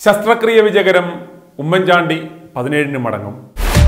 ശസ്ത്രക്രിയ വിജയകരം ഉമ്മൻചാണ്ടി പതിനേഴിന് മടങ്ങും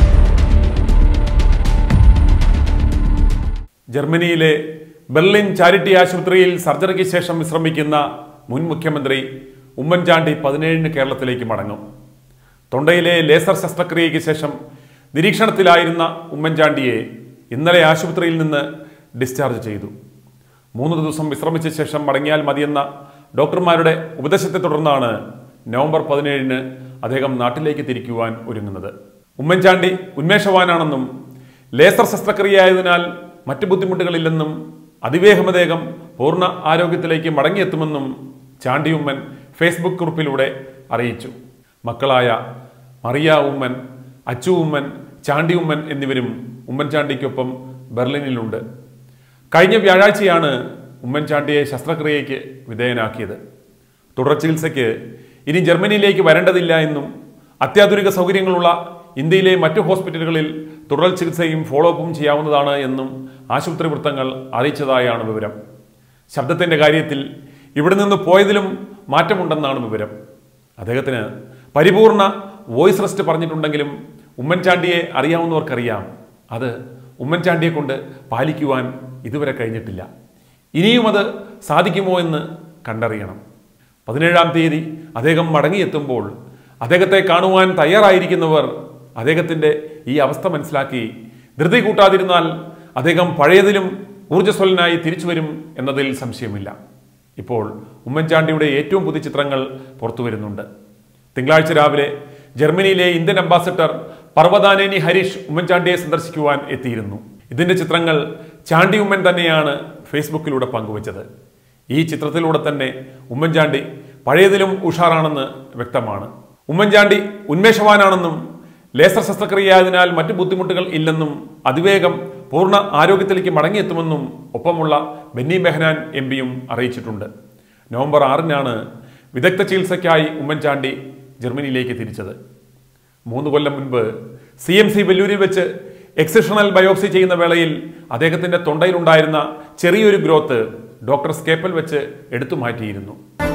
ജർമ്മനിയിലെ ബെർലിൻ ചാരിറ്റി ആശുപത്രിയിൽ സർജറിക്ക് ശേഷം വിശ്രമിക്കുന്ന മുൻ മുഖ്യമന്ത്രി ഉമ്മൻചാണ്ടി പതിനേഴിന് കേരളത്തിലേക്ക് മടങ്ങും തൊണ്ടയിലെ ലേസർ ശസ്ത്രക്രിയയ്ക്ക് ശേഷം നിരീക്ഷണത്തിലായിരുന്ന ഉമ്മൻചാണ്ടിയെ ഇന്നലെ ആശുപത്രിയിൽ നിന്ന് ഡിസ്ചാർജ് ചെയ്തു മൂന്ന് ദിവസം വിശ്രമിച്ച ശേഷം മടങ്ങിയാൽ മതിയെന്ന ഡോക്ടർമാരുടെ ഉപദേശത്തെ തുടർന്നാണ് നവംബർ പതിനേഴിന് അദ്ദേഹം നാട്ടിലേക്ക് തിരിക്കുവാൻ ഒരുങ്ങുന്നത് ഉമ്മൻചാണ്ടി ഉന്മേഷവാനാണെന്നും ലേസർ ശസ്ത്രക്രിയയായതിനാൽ മറ്റ് ബുദ്ധിമുട്ടുകളില്ലെന്നും അതിവേഗം അദ്ദേഹം പൂർണ്ണ ആരോഗ്യത്തിലേക്ക് മടങ്ങിയെത്തുമെന്നും ചാണ്ടി ഉമ്മൻ ഫേസ്ബുക്ക് കുറിപ്പിലൂടെ അറിയിച്ചു മക്കളായ മറിയ ഉമ്മൻ അച്ചു ഉമ്മൻ ചാണ്ടി ഉമ്മൻ എന്നിവരും ഉമ്മൻചാണ്ടിക്കൊപ്പം ബെർലിനിലുണ്ട് കഴിഞ്ഞ വ്യാഴാഴ്ചയാണ് ഉമ്മൻചാണ്ടിയെ ശസ്ത്രക്രിയയ്ക്ക് വിധേയനാക്കിയത് തുടർ ചികിത്സയ്ക്ക് ഇനി ജർമ്മനിയിലേക്ക് വരേണ്ടതില്ല എന്നും അത്യാധുനിക സൗകര്യങ്ങളുള്ള ഇന്ത്യയിലെ മറ്റു ഹോസ്പിറ്റലുകളിൽ തുടർ ചികിത്സയും ഫോളോ അപ്പും ചെയ്യാവുന്നതാണ് എന്നും ആശുപത്രി വൃത്തങ്ങൾ അറിയിച്ചതായാണ് വിവരം ശബ്ദത്തിന്റെ കാര്യത്തിൽ ഇവിടെ നിന്ന് പോയതിലും മാറ്റമുണ്ടെന്നാണ് വിവരം അദ്ദേഹത്തിന് പരിപൂർണ വോയിസ് റെസ്റ്റ് പറഞ്ഞിട്ടുണ്ടെങ്കിലും ഉമ്മൻചാണ്ടിയെ അറിയാവുന്നവർക്കറിയാം അത് ഉമ്മൻചാണ്ടിയെ കൊണ്ട് പാലിക്കുവാൻ ഇതുവരെ കഴിഞ്ഞിട്ടില്ല ഇനിയും അത് സാധിക്കുമോ എന്ന് കണ്ടറിയണം പതിനേഴാം തീയതി അദ്ദേഹം മടങ്ങിയെത്തുമ്പോൾ അദ്ദേഹത്തെ കാണുവാൻ തയ്യാറായിരിക്കുന്നവർ അദ്ദേഹത്തിൻ്റെ ഈ അവസ്ഥ മനസ്സിലാക്കി ധൃതി കൂട്ടാതിരുന്നാൽ അദ്ദേഹം പഴയതിലും ഊർജ്ജസ്വലനായി തിരിച്ചു വരും എന്നതിൽ സംശയമില്ല ഇപ്പോൾ ഉമ്മൻചാണ്ടിയുടെ ഏറ്റവും പുതിയ ചിത്രങ്ങൾ പുറത്തു വരുന്നുണ്ട് തിങ്കളാഴ്ച രാവിലെ ജർമ്മനിയിലെ ഇന്ത്യൻ അംബാസഡർ പർവ്വതാനേനി ഹരീഷ് ഉമ്മൻചാണ്ടിയെ സന്ദർശിക്കുവാൻ എത്തിയിരുന്നു ഇതിന്റെ ചിത്രങ്ങൾ ചാണ്ടി ഉമ്മൻ തന്നെയാണ് ഫേസ്ബുക്കിലൂടെ പങ്കുവച്ചത് ഈ ചിത്രത്തിലൂടെ തന്നെ ഉമ്മൻചാണ്ടി പഴയതിലും ഉഷാറാണെന്ന് വ്യക്തമാണ് ഉമ്മൻചാണ്ടി ഉന്മേഷവാനാണെന്നും ലേസർ ശസ്ത്രക്രിയയായതിനാൽ മറ്റു ബുദ്ധിമുട്ടുകൾ ഇല്ലെന്നും അതിവേഗം പൂർണ്ണ ആരോഗ്യത്തിലേക്ക് മടങ്ങിയെത്തുമെന്നും ഒപ്പമുള്ള ബെന്നി ബെഹനാൻ എം പിയും അറിയിച്ചിട്ടുണ്ട് നവംബർ ആറിനാണ് വിദഗ്ധ ചികിത്സയ്ക്കായി ഉമ്മൻചാണ്ടി ജർമ്മനിയിലേക്ക് തിരിച്ചത് മൂന്ന് കൊല്ലം മുൻപ് സി എം സി വെല്ലൂരിൽ വെച്ച് എക്സിഷണൽ ബയോപ്സി ചെയ്യുന്ന വേളയിൽ അദ്ദേഹത്തിന്റെ തൊണ്ടയിലുണ്ടായിരുന്ന ചെറിയൊരു ഗ്രോത്ത് ഡോക്ടർ സ്കേപ്പൽ വെച്ച് എടുത്തു മാറ്റിയിരുന്നു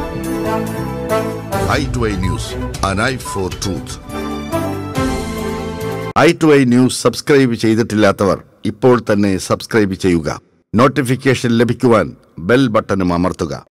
eye to eye news an eye for truth eye to eye news subscribe ചെയ്തിട്ടില്ലാത്തവർ ഇപ്പോൾ തന്നെ സബ്സ്ക്രൈബ് ചെയ്യുക നോട്ടിഫിക്കേഷൻ ലഭിക്കുവാൻ ബെൽ ബട്ടണും അമർത്തുക